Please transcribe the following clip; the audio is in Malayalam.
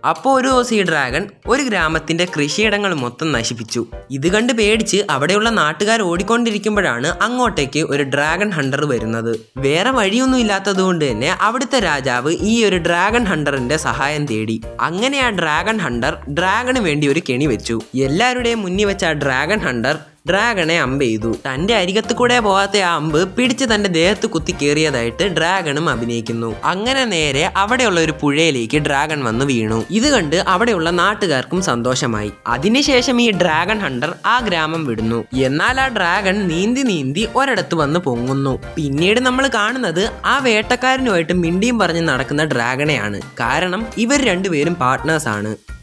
അപ്പോൾ ഒരു ദിവസം ഈ ഡ്രാഗൺ ഒരു ഗ്രാമത്തിന്റെ കൃഷിയിടങ്ങൾ മൊത്തം നശിപ്പിച്ചു ഇത് കണ്ട് പേടിച്ച് അവിടെയുള്ള നാട്ടുകാർ ഓടിക്കൊണ്ടിരിക്കുമ്പോഴാണ് അങ്ങോട്ടേക്ക് ഒരു ഡ്രാഗൺ ഹണ്ടർ വരുന്നത് വേറെ വഴിയൊന്നും ഇല്ലാത്തത് കൊണ്ട് തന്നെ അവിടുത്തെ രാജാവ് ഈ ഒരു ഡ്രാഗൺ ഹണ്ടറിന്റെ സഹായം തേടി അങ്ങനെ ആ ഡ്രാഗൺ ഹണ്ടർ ഡ്രാഗണ് വേണ്ടി ഒരു കെണി വെച്ചു എല്ലാവരുടെയും മുന്നിൽ വെച്ച ആ ഡ്രാഗൺ ഹണ്ടർ ഡ്രാഗണെ അമ്പ് ചെയ്തു തന്റെ അരികത്ത് കൂടെ പോകാത്ത ആ അമ്പ് പിടിച്ച് തന്റെ ദേഹത്ത് കുത്തി കയറിയതായിട്ട് ഡ്രാഗണും അഭിനയിക്കുന്നു അങ്ങനെ നേരെ അവിടെയുള്ള ഒരു പുഴയിലേക്ക് ഡ്രാഗൺ വന്ന് വീണു ഇത് കണ്ട് അവിടെയുള്ള നാട്ടുകാർക്കും സന്തോഷമായി അതിനുശേഷം ഈ ഡ്രാഗൺ ഹണ്ടർ ആ ഗ്രാമം വിടുന്നു എന്നാൽ ആ ഡ്രാഗൺ നീന്തി നീന്തി ഒരിടത്ത് വന്ന് പൊങ്ങുന്നു പിന്നീട് നമ്മൾ കാണുന്നത് ആ വേട്ടക്കാരനുമായിട്ട് മിണ്ടിയും പറഞ്ഞ് നടക്കുന്ന ഡ്രാഗണെയാണ് കാരണം ഇവർ രണ്ടുപേരും പാർട്ട്നേഴ്സ് ആണ്